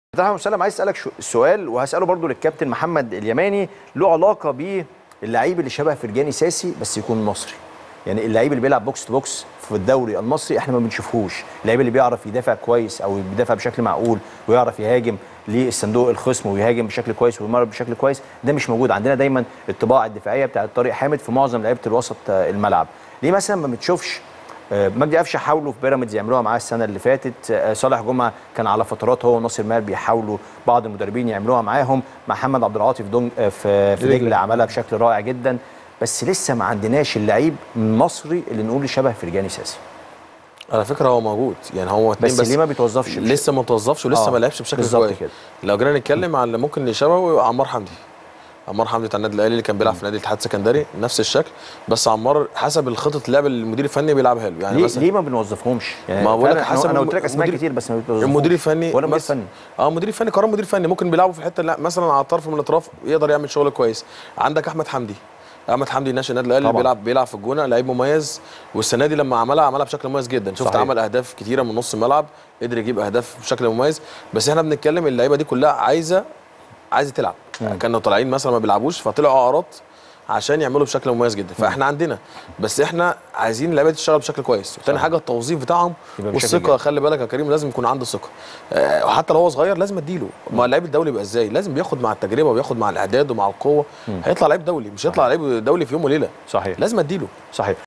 طبعا مسلم عايز اسالك شو- سؤال وهساله برضو للكابتن محمد اليماني له علاقه باللعيب اللي شبه فرجاني ساسي بس يكون مصري يعني اللعيب اللي بيلعب بوكس تو بوكس في الدوري المصري احنا ما بنشوفهوش اللعيب اللي بيعرف يدافع كويس او بيدافع بشكل معقول ويعرف يهاجم للصندوق الخصم ويهاجم بشكل كويس ويمرر بشكل كويس ده مش موجود عندنا دايما الطباع الدفاعيه بتاعت طارق حامد في معظم لعيبه الوسط آه، الملعب ليه مثلا ما بتشوفش آه، مجدي قفشه حاولوا في بيراميدز يعملوها معاه السنه اللي فاتت آه، صالح جمعه كان على فترات هو وناصر ماهر بيحاولوا بعض المدربين يعملوها معاهم محمد عبد العاطي في دونج آه، في في دجله عملها بشكل رائع جدا بس لسه ما عندناش اللعيب المصري اللي نقول شبه فرجاني ساسي على فكره هو موجود يعني هو اتنين بس, ليه ما بيتوظفش بشكل- لسه ما توظفش ولسه آه، ما لعبش بشكل بالظبط كويس كده. لو جينا نتكلم على اللي ممكن يشبهه عمار حمدي عمار حمدي بتاع النادي الاهلي اللي كان بيلعب في نادي الاتحاد السكندري نفس الشكل بس عمار حسب الخطه اللعب اللي المدير الفني بيلعبها له يعني ليه, مثلا ليه ما بنوظفهمش يعني ما بقول لك فعلاً أنا- حسب انا قلت لك اسماء المدير- كتير بس ما بيتوظفوش المدير الفني ولا مدير مثلا- فني اه المدير الفني قرار مدير فني ممكن بيلعبوا في الحته لا مثلا على طرف من الاطراف يقدر يعمل شغل كويس عندك احمد حمدي احمد حمدي ناشئ النادي الاهلي طبعاً. بيلعب بيلعب في الجونه لعيب مميز والسنه دي لما عملها عملها بشكل مميز جدا شفت صحيح. عمل اهداف كتيره من نص الملعب قدر يجيب اهداف بشكل مميز بس احنا بنتكلم اللعيبه دي كلها عايزه عايزه تلعب كانوا طالعين مثلا ما بيلعبوش فطلعوا اعراض عشان يعملوا بشكل مميز جدا فاحنا عندنا بس احنا عايزين اللعيبه دي تشتغل بشكل كويس وتاني صحيح. حاجه التوظيف بتاعهم يبقى بشكل والثقه جيد. خلي بالك يا كريم لازم يكون عنده ثقه آه، وحتى لو هو صغير لازم اديله ما اللعيب الدولي بيبقى ازاي لازم بياخد مع التجربه وبياخد مع الاعداد ومع القوه هيطلع لعيب دولي مش هيطلع لعيب دولي في يوم وليله صحيح لازم اديله صحيح